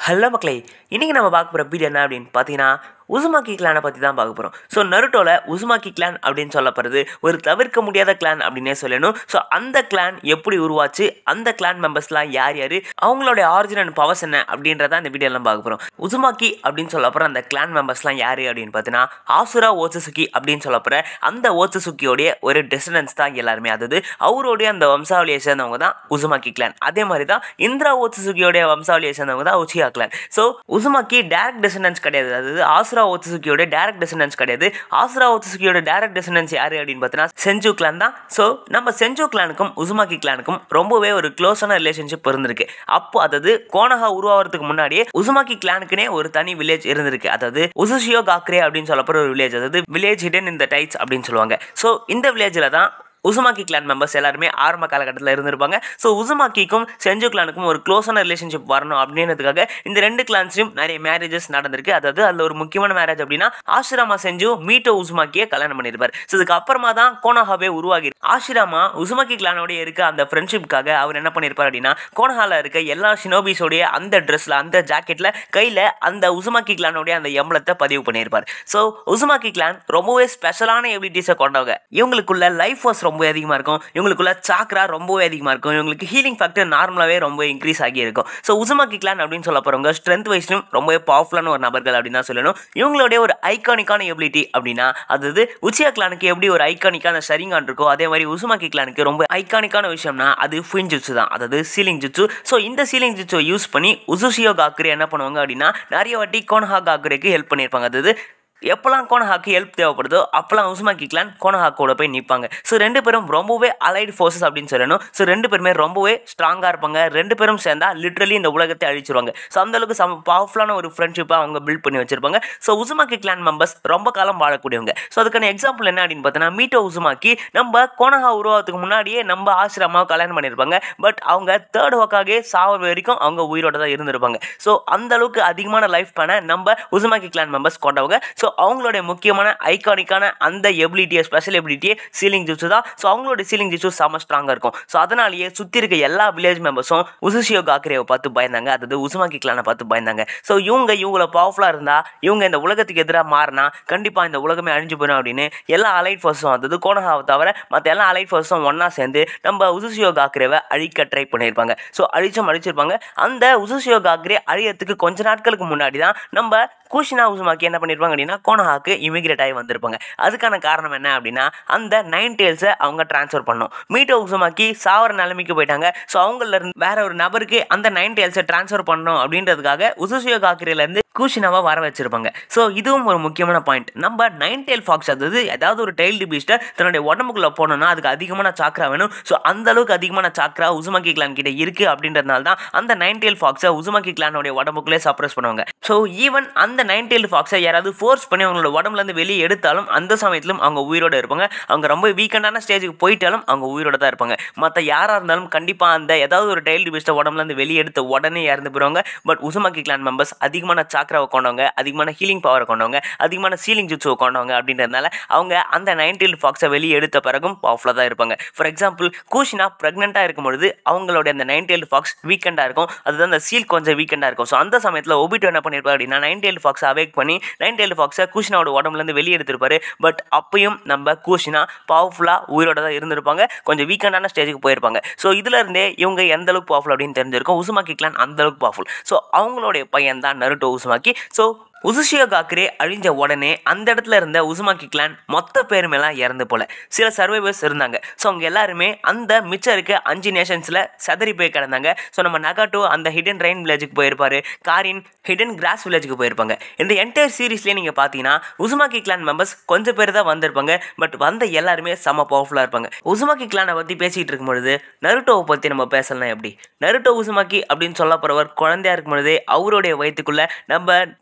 hello மக்களே இன்றைக்கி நம்ம பார்க்க போகிற வீடியோ என்ன அப்படின்னு பார்த்தீங்கன்னா உசுமாக்கி கிளானை பற்றி தான் பார்க்க போகிறோம் ஸோ நருட்டோவில் உசுமாக்கி கிளான் அப்படின்னு சொல்லப்படுறது ஒரு தவிர்க்க முடியாத கிளான் அப்படின்னே சொல்லணும் ஸோ அந்த கிளான் எப்படி உருவாச்சு அந்த கிளான் மெம்பர்ஸ்லாம் யார் யார் அவங்களுடைய ஆரிஜின் அண்ட் பவர்ஸ் என்ன அப்படின்றத இந்த வீடியோலாம் பார்க்க போகிறோம் உசுமாக்கி அப்படின்னு சொல்லப்படுற அந்த கிளான் மெம்பர்ஸ்லாம் யார் அப்படின்னு பார்த்தீங்கன்னா ஆசுரா ஓச்சசுக்கி அப்படின்னு சொல்லப்படுற அந்த ஓச்சசுக்கியோடைய ஒரு டெசிடன்ஸ் தான் எல்லாருமே அதாவது அவருடைய அந்த வம்சாவளியை சேர்ந்தவங்க தான் உசுமாக்கி கிளான் அதே மாதிரி தான் இந்திரா ஓச்சசுக்கியோடைய வம்சாவளியை சேர்ந்தவங்க தான் Uchiha clan so Uzumaki direct descendants கிடையாது அதாவது ஆசுரா ஓச்சசுக்கியோட டேரக்ட் டெசிடன்ஸ் கிடையாது ஆசுரா ஓச்சசுக்கியோட டேரக்ட் டெசிடன்ஸ் யார் அப்படின்னு பார்த்தீங்கன்னா செஞ்சு கிளான் தான் ஸோ நம்ம செஞ்சு கிளானுக்கும் உசுமாக்கி கிளானுக்கும் ரொம்பவே ஒரு க்ளோஸான ரிலேஷன்ஷிப் இருந்திருக்கு அப்போ அதாவது கோனஹா உருவாகிறதுக்கு முன்னாடியே உசுமாக்கி கிளானுக்குனே ஒரு தனி வில்லேஜ் இருந்திருக்கு அதாவது உசுஷியோ காக்ரே அப்படின்னு சொல்லப்படுற ஒரு வில்லேஜ் அதாவது வில்லேஜ் ஹிடன் இந்த டைட்ஸ் அப்படின்னு சொல்லுவாங்க ஸோ இந்த வில்லேஜில் தான் உசுமாக்கி கிளான் மெம்பர்ஸ் எல்லாருமே ஆரம்ப காலகட்டத்தில் இருந்திருப்பாங்க ஸோ உசுமாக்கிக்கும் செஞ்சு கிளானுக்கும் ஒரு க்ளோஸான ரிலேஷன்ஷிப் வரணும் அப்படின்றதுக்காக இந்த ரெண்டு கிளான்ஸையும் நிறைய மேரேஜஸ் நடந்திருக்கு அதாவது அதில் ஒரு முக்கியமான மேரேஜ் அப்படின்னா ஆஷிராமா செஞ்சு மீட்டோ உசுமாக்கியை கல்யாணம் பண்ணியிருப்பார் ஸோ இதுக்கு அப்புறமா தான் கோனஹாவே உருவாகி ஆஷிராமா உசுமாக்கி கிளானோட இருக்க அந்த ஃப்ரெண்ட்ஷிப்காக அவர் என்ன பண்ணியிருப்பார் அப்படின்னா கோனஹால இருக்க எல்லா ஷினோபிஸோடைய அந்த ட்ரெஸ்ல அந்த ஜாக்கெட்ல கையில் அந்த உசுமாக்கி கிளானோடைய அந்த எம்பளத்தை பதிவு பண்ணியிருப்பார் ஸோ உசுமாக்கி கிளான் ரொம்பவே ஸ்பெஷலான எபிலிட்டிஸை கொண்டவங்க இவங்களுக்குள்ள லைஃப் வாஸ் ரொம்ப அதிகமாக இருக்கும் இவங்களுக்குள்ள சாக்ரா ரொம்பவே அதிகமாக இருக்கும் இவங்களுக்கு ஹீலிங் ஃபேக்டர் நார்மலாகவே ரொம்ப இன்க்ரீஸ் ஆகி இருக்கும் ஸோ உசுமாக்கி கிளான் அப்படின்னு சொல்ல போகிறவங்க ஸ்ட்ரென்த் வைஸ்லும் ரொம்பவே பவர்ஃபுல்லான ஒரு நபர்கள் அப்படின்னு தான் சொல்லணும் இவங்களுடைய ஒரு ஐகானிக்கான எபிலிட்டி அப்படின்னா அதாவது உச்சியா கிளானுக்கு எப்படி ஒரு ஐகானிக்கான ஷரிங்கான் இருக்கோ அதே மாதிரி உசுமாக்கி கிளானுக்கு ரொம்ப ஐகானிக்கான விஷயம்னா அது ஃபுயின் ஜுட்ஸு தான் அதாவது சீலிங் ஜுட்ஸு ஸோ இந்த சீலிங் ஜுட்ஸை யூஸ் பண்ணி உசுஷியோ காக்குரே என்ன பண்ணுவாங்க அப்படின்னா நிறைய வாட்டி கோனஹா காக்குரேக்கு ஹெல்ப் பண்ணியிருப்பாங்க அதாவது எப்போல்லாம் கோனஹாக்கு ஹெல்ப் தேவைப்படுதோ அப்போல்லாம் உஸ்மாக்கி கிளான் கோனஹாக் கூட போய் நிற்பாங்க ஸோ ரெண்டு பேரும் ரொம்பவே அலைடு ஃபோர்ஸஸ் அப்படின்னு சொல்லணும் ஸோ ரெண்டு பேருமே ரொம்பவே ஸ்ட்ராங்காக இருப்பாங்க ரெண்டு பேரும் சேர்ந்தா லிட்ரலி இந்த உலகத்தை அழிச்சிருவாங்க ஸோ அந்தளவுக்கு சம பவர்ஃபுல்லான ஒரு ஃப்ரெண்ட்ஷிப்பாக அவங்க பில்ட் பண்ணி வச்சிருப்பாங்க ஸோ உசுமாக்கி கிளான் மெம்பர்ஸ் ரொம்ப காலம் வாழக்கூடியவங்க ஸோ அதுக்கான எக்ஸாம்பிள் என்ன அப்படின்னு பார்த்தோன்னா மீட்டோ உசுமாக்கி நம்ம கோனஹா உருவாகிறதுக்கு முன்னாடியே நம்ம ஆசிரமாவை கல்யாணம் பண்ணியிருப்பாங்க பட் அவங்க தேர்ட் ஒர்க்காகவே சாவ வரைக்கும் அவங்க உயிரோட தான் இருந்திருப்பாங்க ஸோ அந்த அளவுக்கு அதிகமான லைஃப் பண்ண நம்ம உசுமாக்கி கிளான் மெம்பர்ஸ் கொண்டவங்க ஸோ அவங்களுடைய முக்கியமான ஐகானிக்கான அந்த எபிலிட்டியை ஸ்பெஷல் எபிலிட்டியே சீலிங் ஜூஸ் தான் ஸோ அவங்களோட சீலிங் ஜூஸ் செம்ம ஸ்ட்ராங்காக இருக்கும் ஸோ அதனாலேயே சுற்றி இருக்க எல்லா வில்லேஜ் மெம்பர்ஸும் உசுஷியோ காக்கரேவை பார்த்து பயந்தாங்க அதாவது உசுமாக்கி கிளானை பார்த்து பயந்தாங்க ஸோ இவங்க இவங்கள பவர்ஃபுல்லாக இருந்தால் இவங்க இந்த உலகத்துக்கு எதிராக மாறினா கண்டிப்பாக இந்த உலகமே அழிஞ்சு போயிடும் அப்படின்னு எல்லா அலைட் ஃபோர்ஸும் அதாவது கோனஹாவை தவிர மற்ற எல்லா அலைட் ஃபோர்ஸும் ஒன்றா சேர்ந்து நம்ம உசுஷியோ காக்கரேவை அழிக்க ட்ரை பண்ணியிருப்பாங்க ஸோ அழிச்சும் அழிச்சிருப்பாங்க அந்த உசுஷியோ காக்கரே அழியறதுக்கு கொஞ்ச நாட்களுக்கு முன்னாடி தான் நம்ம கூஷினா உசுமாக்கி என்ன பண்ணியிருப்பாங்க அப்படின்னா கோனஹாக்கு இமிகிரேட் ஆகி வந்திருப்பாங்க அதுக்கான காரணம் என்ன அப்படின்னா அந்த நைன் டேல்ஸை அவங்க ட்ரான்ஸ்ஃபர் பண்ணோம் மீட்டோ உசுமாக்கி சாவர நிலைமைக்கு போயிட்டாங்க ஸோ அவங்கள இருந்து வேற ஒரு நபருக்கு அந்த நைன் டேல்ஸை ட்ரான்ஸ்ஃபர் பண்ணணும் அப்படின்றதுக்காக உசுசியோ காக்கிரிலேருந்து கூஷினாவை வர வச்சிருப்பாங்க ஸோ இதுவும் ஒரு முக்கியமான பாயிண்ட் நம்ம நைன் டெயில் ஃபாக்ஸ் அதாவது ஏதாவது ஒரு டெய்ல்டு பீஸ்ட்டை தன்னுடைய உடம்புக்குள்ளே போனோம்னா அதுக்கு அதிகமான சாக்ரா வேணும் ஸோ அந்த அளவுக்கு அதிகமான சாக்ரா உசுமாக்கி கிளான் கிட்ட இருக்கு அப்படின்றதுனால தான் அந்த நைன் டெயில் ஃபாக்ஸை உசுமாக்கி கிளானோடைய உடம்புக்குள்ளே சப்ரஸ் பண்ணுவாங்க ஸோ ஈவன் அந்த நைன் டெயில் ஃபாக்ஸை யாராவது ஃபோர்ஸ் பண்ணி அவங்களோட உடம்புலேருந்து வெளியே எடுத்தாலும் அந்த சமயத்திலும் அவங்க உயிரோட இருப்பாங்க அவங்க ரொம்ப வீக்கெண்டான ஸ்டேஜுக்கு போயிட்டாலும் அவங்க உயிரோட தான் இருப்பாங்க மற்ற யாராக இருந்தாலும் கண்டிப்பாக அந்த ஏதாவது ஒரு டெய்ல்டு பீஸ்ட்டை உடம்புலேருந்து வெளியே எடுத்த உடனே இறந்து போயிடுவாங்க பட் உசுமாக்கி கிளான் மெம்பர்ஸ் அதிகமான சாக்ராவை கொண்டவங்க அதிகமான ஹீலிங் பவரை கொண்டவங்க அதிகமான சீலிங் ஜுட்ஸுவை கொண்டவங்க அப்படின்றதுனால அவங்க அந்த நைன்டீல் ஃபாக்ஸை வெளியே எடுத்த பிறகும் பவர்ஃபுல்லாக தான் இருப்பாங்க ஃபார் எக்ஸாம்பிள் கூஷினா ப்ரெக்னெண்ட்டாக இருக்கும் பொழுது அவங்களுடைய அந்த நைன்டீல் ஃபாக்ஸ் வீக்கெண்டாக இருக்கும் அதுதான் அந்த சீல் கொஞ்சம் வீக்கெண்டாக இருக்கும் ஸோ அந்த சமயத்தில் ஒபிட்டோ என்ன பண்ணியிருப்பாரு அப்படின்னா நைன்டீல் ஃபாக்ஸை அவேக் பண்ணி நைன்டீல் ஃபாக்ஸை கூஷினாவோட உடம்புலேருந்து வெளியே எடுத்திருப்பாரு பட் அப்பயும் நம்ம கூஷினா பவர்ஃபுல்லாக உயிரோட தான் இருந்திருப்பாங்க கொஞ்சம் வீக்கெண்டான ஸ்டேஜுக்கு போயிருப்பாங்க ஸோ இதுல இருந்தே இவங்க எந்த அளவுக்கு பவர்ஃபுல் அப்படின்னு தெரிஞ்சிருக்கும் உசுமாக்கி கிளான் அந்த அளவுக்கு பவர்ஃபுல் ஸோ அவங்களுடைய பையன் தான் Naruto Uzumaki so Uzushiogakure அழிஞ்ச உடனே அந்த இடத்துல இருந்த உசுமாக்கி கிளான் மொத்த பேருமேலாம் இறந்து போல சில சர்வைவர்ஸ் இருந்தாங்க ஸோ அவங்க எல்லாருமே அந்த மிச்சம் இருக்க அஞ்சு நேஷன்ஸில் சதறி போய் கிடந்தாங்க ஸோ நம்ம நகாட்டோ அந்த ஹிடன் ரெயின் வில்லேஜுக்கு போயிருப்பாரு காரின் ஹிடன் கிராஸ் வில்லேஜுக்கு போயிருப்பாங்க இந்த என்டையர் சீரீஸ்லேயே நீங்கள் பார்த்தீங்கன்னா உசுமாக்கி கிளான் மெம்பர்ஸ் கொஞ்சம் பேர் தான் வந்திருப்பாங்க பட் வந்த எல்லாருமே செம்ம பவர்ஃபுல்லாக இருப்பாங்க உசுமாக்கி கிளானை பற்றி பேசிகிட்டு இருக்கும் பொழுது நருட்டோவை பற்றி நம்ம பேசலாம் எப்படி நருட்டோ உசுமாக்கி அப்படின்னு சொல்ல போகிறவர் குழந்தையா இருக்கும் பொழுதே அவருடைய வயிற்றுக்குள்ள நம்ம கூஷ்னாவும்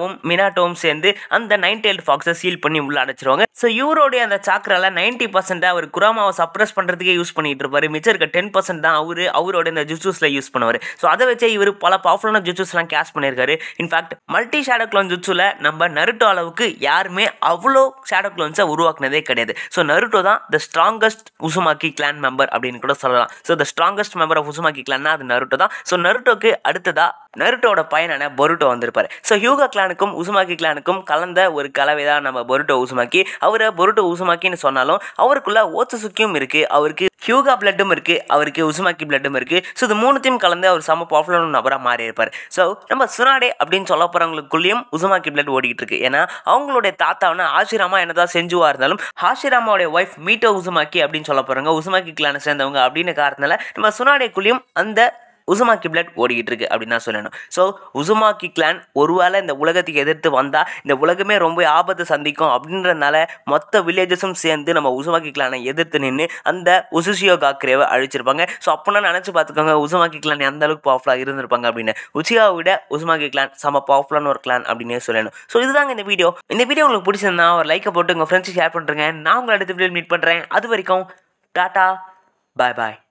குரோனாவும் மினாட்டோவும் சேர்ந்து அந்த நைன் டெய்ல்டு ஃபாக்ஸை சீல் பண்ணி உள்ள அடைச்சிருவாங்க ஸோ இவருடைய அந்த சாக்கரால நைன்டி பர்சன்ட் அவர் குரோமாவை சப்ரஸ் பண்ணுறதுக்கே யூஸ் பண்ணிட்டு இருப்பாரு மிச்சம் இருக்க டென் பர்சன்ட் தான் அவரு அவரோட இந்த ஜுட்ஸுஸில் யூஸ் பண்ணுவார் ஸோ அதை வச்சே இவர் பல பவர்ஃபுல்லான ஜுட்ஸுஸ்லாம் கேஷ் பண்ணியிருக்காரு இன்ஃபேக்ட் மல்டி ஷேடோ க்ளோன் ஜுட்ஸுல நம்ம நருட்டோ அளவுக்கு யாருமே அவ்வளோ ஷேடோ க்ளோன்ஸை உருவாக்குனதே கிடையாது ஸோ நருட்டோ தான் the strongest Uzumaki clan member அப்படின்னு கூட சொல்லலாம் so the strongest member of Uzumaki கிளான்னா அது நருட்டோ தான் ஸோ நருட்டோக்கு அடுத்ததா நருட்டோட பையனான பொருட்டோ வந்திருப்பாரு ஸோ ஹியூகா கிளானுக்கும் உசுமாக்கி கிளானுக்கும் கலந்த ஒரு கலவை தான் நம்ம பொருட்டோ உசுமாக்கி அவரை பொருட்டோ உசுமாக்கின்னு சொன்னாலும் அவருக்குள்ள ஓச்சசுக்கியும் இருக்கு அவருக்கு ஹியூகா பிளட்டும் இருக்கு அவருக்கு உசுமாக்கி பிளட்டும் இருக்கு ஸோ இது மூணுத்தையும் கலந்து அவர் செம பாப்புலரான நபராக மாறி இருப்பார் ஸோ நம்ம சுனாடே அப்படின்னு சொல்ல போகிறவங்களுக்குள்ளேயும் உசுமாக்கி பிளட் ஓடிக்கிட்டு இருக்கு ஏன்னா அவங்களுடைய தாத்தாவன ஆஷிராமா என்னதான் செஞ்சுவா இருந்தாலும் ஹாஷிராமாவுடைய ஒய்ஃப் மீட்டோ உசுமாக்கி அப்படின்னு சொல்ல போகிறாங்க உசுமாக்கி கிளானை சேர்ந்தவங்க அப்படின்னு காரணத்தினால நம்ம சுனாடேக்குள்ளேயும் அந்த உசுமாக்கி பிளட் ஓடிக்கிட்டு இருக்கு அப்படின்னு தான் சொல்லணும் ஸோ உசுமாக்கி கிளான் ஒருவேளை இந்த உலகத்துக்கு எதிர்த்து வந்தால் இந்த உலகமே ரொம்ப ஆபத்து சந்திக்கும் அப்படின்றதுனால மொத்த வில்லேஜஸும் சேர்ந்து நம்ம உசுமாக்கி கிளானை எதிர்த்து நின்று அந்த உசுஷியோ காக்ரேவை அழிச்சிருப்பாங்க ஸோ அப்போனா நினச்சி பார்த்துக்கோங்க உசுமாக்கி கிளான் எந்த அளவுக்கு பவர்ஃபுல்லாக இருந்திருப்பாங்க அப்படின்னு உச்சியாவை விட உசுமாக்கி கிளான் செம பவர்ஃபுல்லான ஒரு கிளான் அப்படின்னே சொல்லணும் ஸோ இதுதாங்க இந்த வீடியோ இந்த வீடியோ உங்களுக்கு பிடிச்சிருந்தா ஒரு லைக்கை போட்டு உங்கள் ஃப்ரெண்ட்ஸுக்கு ஷேர் பண்ணுறேங்க நான் உங்களை அடுத்த வீடியோ மீட் பண்ணுறேன் அது வரைக்கும் டாட்டா பாய் பாய்